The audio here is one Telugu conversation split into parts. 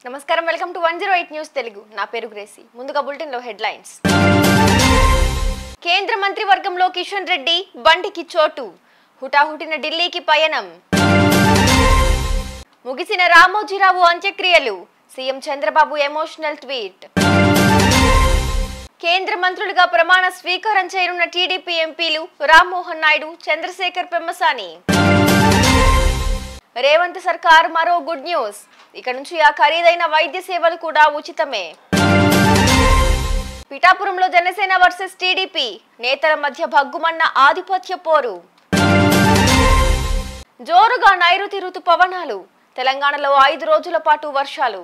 నమస్కారం welcome to one zero eight news Telugu నా పేరు గ్రేసి ముందుగా బులెటిన్ లో హెడ్లైన్స్ కేంద్ర మంత్రివర్గంలో కిషన్ రెడ్డి బండికి చోటు హుటాహుటిన ఢిల్లీకి పయనం ముగిసిన రామోజీరావు అంత్యక్రియలు సీఎం చంద్రబాబు ఎమోషనల్ ట్వీట్ కేంద్ర మంత్రులుగా ప్రమాణ స్వీకారం చేయనున్న టీడీపీ ఎంపీలు రామ్మోహన్ నాయుడు చంద్రశేఖర్ పెమ్మసాని రేవంత్ సర్కార్ మరో గుడ్ న్యూస్ ఇక నుంచి ఆ ఖరీదైన వైద్య సేవలు కూడా ఉచితమే పిఠాపురంలో జనసేన వర్సెస్ టీడీపీ నేతల మధ్య భగ్గుమన్న ఆధిపత్య పోరు జోరుగా నైరుతి రుతుపవనాలు తెలంగాణలో ఐదు రోజుల పాటు వర్షాలు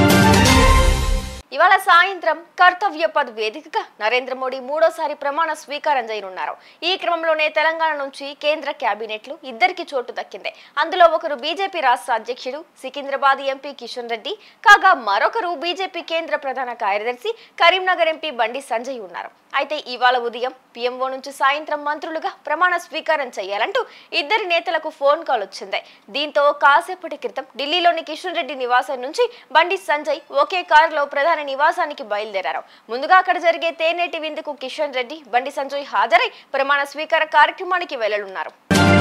ఇవాళ సాయంత్రం కర్తవ్య పద్ వేదికగా నరేంద్ర మోడీ మూడోసారి ప్రమాణ స్వీకారం చేయనున్నారు ఈ క్రమంలోనే తెలంగాణ నుంచి కేంద్ర కేబినెట్లు ఇద్దరికి చోటు దక్కింది అందులో ఒకరు బీజేపీ రాష్ట్ర అధ్యక్షుడు సికింద్రాబాద్ ఎంపీ కిషన్ రెడ్డి కాగా మరొకరు బీజేపీ కేంద్ర ప్రధాన కార్యదర్శి కరీంనగర్ ఎంపీ బండి సంజయ్ ఉన్నారు అయితే ఇవాళ ఉదయం పీఎంఓ నుంచి సాయంత్రం మంత్రులుగా ప్రమాణ స్వీకారం చేయాలంటూ ఇద్దరి నేతలకు ఫోన్ కాల్ వచ్చింది దీంతో కాసేపటి క్రితం ఢిల్లీలోని కిషన్ రెడ్డి నివాసం నుంచి బండి సంజయ్ ఒకే కారులో ప్రధాని నివాసానికి బయలుదేరారు ముందుగా అక్కడ జరిగే తేనేటి విందుకు కిషన్ రెడ్డి బండి సంజయ్ హాజరై ప్రమాణ స్వీకార కార్యక్రమానికి వెళ్లనున్నారు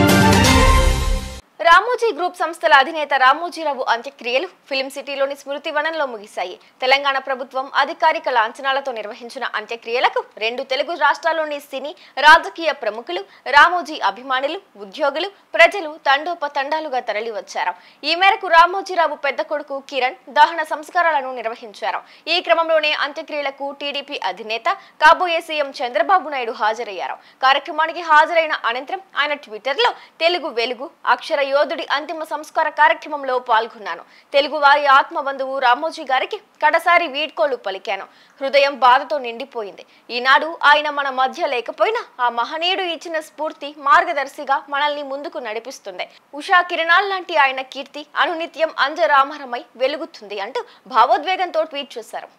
రామోజీ గ్రూప్ సంస్థల అధినేత రామోజీరావు అంత్యక్రియలు ఫిలిం సిటీలోని స్మృతి వనంలో ముగిశాయి తెలంగాణ ప్రభుత్వం అధికారిక లాంఛనాలతో నిర్వహించిన అంత్యక్రియలకు రెండు తెలుగు రాష్ట్రాల్లోని సినీ రాజకీయ ప్రముఖులు రామోజీ అభిమానులు ఉద్యోగులు ప్రజలు తండోపతండాలుగా తరలివచ్చారు ఈ మేరకు రామోజీరావు పెద్ద కొడుకు కిరణ్ దహన సంస్కారాలను నిర్వహించారు ఈ క్రమంలోనే అంత్యక్రియలకు టీడీపీ అధినేత కాబోయే సీఎం చంద్రబాబు నాయుడు హాజరయ్యారు కార్యక్రమానికి హాజరైన అనంతరం ఆయన ట్విట్టర్లో తెలుగు వెలుగు అక్షర యోధుడి అంతిమ సంస్కార కార్యక్రమంలో పాల్గొన్నాను తెలుగు వారి ఆత్మ బంధువు రామోజీ గారికి కడసారి వీడ్కోలు పలికాను హృదయం బాధతో నిండిపోయింది ఈనాడు ఆయన మన మధ్య లేకపోయినా ఆ మహనీయుడు ఇచ్చిన స్ఫూర్తి మార్గదర్శిగా మనల్ని ముందుకు నడిపిస్తుంది ఉషా కిరణాల్ లాంటి ఆయన కీర్తి అనునిత్యం అంజరామరమై వెలుగుతుంది అంటూ భావోద్వేగంతో ట్వీట్ చేశారు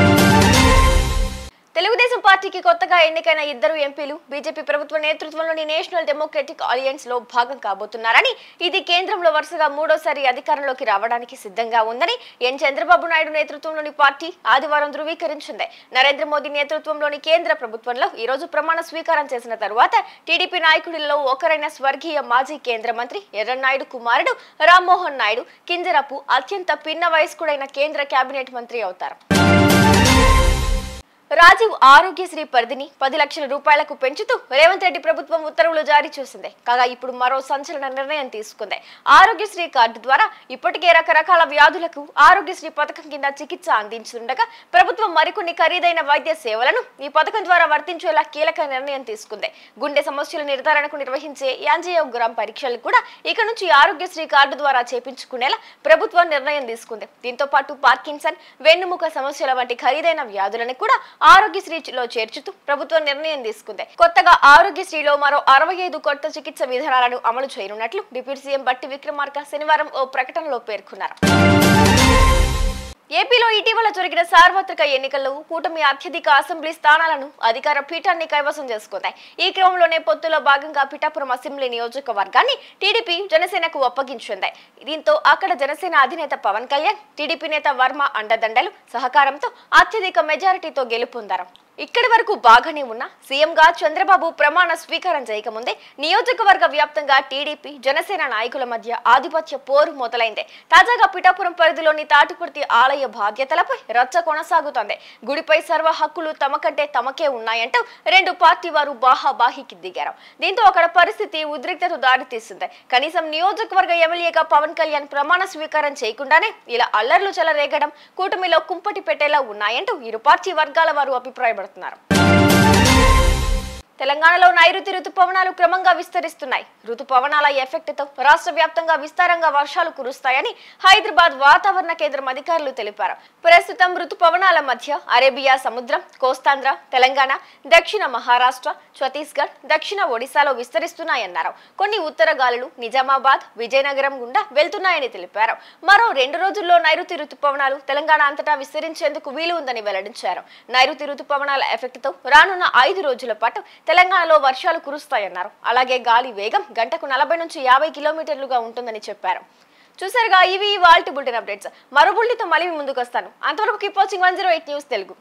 తెలుగుదేశం పార్టీకి కొత్తగా ఎన్నికైన ఇద్దరు ఎంపీలు బీజేపీ ప్రభుత్వ నేతృత్వంలోని నేషనల్ డెమోక్రటిక్ అలయన్స్ లో భాగం కాబోతున్నారని ఇది కేంద్రంలో వరుసగా మూడోసారి అధికారంలోకి రావడానికి సిద్ధంగా ఉందని ఎన్ చంద్రబాబు నాయుడు నేతృత్వంలోని పార్టీ ఆదివారం ధృవీకరించింది నరేంద్ర మోదీ నేతృత్వంలోని కేంద్ర ప్రభుత్వంలో ఈ రోజు ప్రమాణ స్వీకారం చేసిన తరువాత టీడీపీ నాయకుడిలో ఒకరైన స్వర్గీయ మాజీ కేంద్ర మంత్రి ఎర్రన్నాయుడు కుమారుడు రామ్మోహన్ నాయుడు కింజరపు అత్యంత పిన్న వయస్కుడైన కేంద్ర కేబినెట్ మంత్రి అవుతారు రాజీవ్ ఆరోగ్యశ్రీ పరిధిని పది లక్షల రూపాయలకు పెంచుతూ రేవంత్ రెడ్డి ప్రభుత్వం ఉత్తర్వులు జారీ చేసింది కాగా ఇప్పుడు మరో సంచలన నిర్ణయం తీసుకుంది ఆరోగ్యశ్రీ కార్డు ద్వారా ఇప్పటికే రకరకాల వ్యాధులకు ఆరోగ్యశ్రీ పథకం కింద చికిత్స అందించుండగా ప్రభుత్వం మరికొన్ని ఖరీదైన వైద్య సేవలను ఈ పథకం ద్వారా వర్తించేలా కీలక నిర్ణయం తీసుకుంది గుండె సమస్యల నిర్ధారణకు నిర్వహించే యాంజియోగ్రామ్ పరీక్షలు కూడా ఇక నుంచి ఆరోగ్యశ్రీ కార్డు ద్వారా చేపించుకునేలా ప్రభుత్వం నిర్ణయం తీసుకుంది దీంతో పాటు పార్కిన్సన్ వెన్నుముక సమస్యల వంటి ఖరీదైన వ్యాధులను కూడా ఆరోగ్యశ్రీలో చేర్చుతూ ప్రభుత్వం నిర్ణయం తీసుకుంది కొత్తగా ఆరోగ్యశ్రీలో మరో అరవై ఐదు కొత్త చికిత్స విధానాలను అమలు చేయనున్నట్లు డిప్యూటీ సీఎం బట్టి విక్రమార్క శనివారం ఓ ప్రకటనలో పేర్కొన్నారు ఏపీలో ఇటీవల జరిగిన సార్వత్రిక ఎన్నికల్లో కూటమి అత్యధిక అసెంబ్లీ స్థానాలను అధికార పీఠాన్ని కైవసం చేసుకుంది ఈ క్రమంలోనే పొత్తులో భాగంగా పిఠాపురం అసెంబ్లీ నియోజకవర్గాన్ని టీడీపీ జనసేనకు అప్పగించింది దీంతో అక్కడ జనసేన అధినేత పవన్ కళ్యాణ్ టీడీపీ నేత వర్మ అండదండలు సహకారంతో అత్యధిక మెజారిటీతో గెలుపొందారు ఇక్కడి వరకు బాగానే ఉన్న సీఎంగా చంద్రబాబు ప్రమాణ స్వీకారం చేయకముందే నియోజకవర్గ వ్యాప్తంగా టీడీపీ జనసేన నాయకుల మధ్య ఆధిపత్య పోరు మొదలైంది తాజాగా పిఠాపురం పరిధిలోని తాటిపర్తి ఆలయ బాధ్యతలపై రచ్చ కొనసాగుతోంది గుడిపై సర్వ హక్కులు తమకంటే తమకే ఉన్నాయంటూ రెండు పార్టీ వారు బాహాబాహికి దిగారు దీంతో అక్కడ పరిస్థితి ఉద్రిక్తత దారితీసింది కనీసం నియోజకవర్గ ఎమ్మెల్యేగా పవన్ కళ్యాణ్ ప్రమాణ స్వీకారం చేయకుండానే ఇలా అల్లర్లు చెలరేగడం కూటమిలో కుంపటి పెట్టేలా ఉన్నాయంటూ ఇరు పార్టీ వర్గాల వారు అభిప్రాయపడుతున్నారు తెలంగాణలో నైరుతి రుతుపవనాలు క్రమంగా విస్తరిస్తున్నాయి రుతుపవనాల ఎఫెక్ట్ తో రాష్ట్ర వ్యాప్తంగా విస్తారంగా వర్షాలు కురుస్తాయని హైదరాబాద్ వాతావరణ కేంద్రం అధికారులు తెలిపారు ప్రస్తుతం రుతుపవనాల మధ్య అరేబియా సముద్రం కోస్తాంధ్ర తెలంగాణ దక్షిణ మహారాష్ట్ర ఛత్తీస్గఢ్ దక్షిణ ఒడిశాలో విస్తరిస్తున్నాయన్నారు కొన్ని ఉత్తర గాలులు నిజామాబాద్ విజయనగరం గుండా వెళ్తున్నాయని తెలిపారు మరో రెండు రోజుల్లో నైరుతి రుతుపవనాలు తెలంగాణ అంతటా విస్తరించేందుకు వీలు ఉందని వెల్లడించారు నైరుతి రుతుపవనాల ఎఫెక్ట్ తో రానున్న ఐదు రోజుల పాటు తెలంగాణలో వర్షాలు కురుస్తాయన్నారు అలాగే గాలి వేగం గంటకు నలభై నుంచి యాభై కిలోమీటర్లుగా ఉంటుందని చెప్పారు చూసారుగా ఇవి వాల్టి బులెటిన్ అప్డేట్స్ మరో బులెటిన్తో మళ్ళీ మీ ముందుకు వస్తాను అంతవరకు keep watching one zero eight news Telugu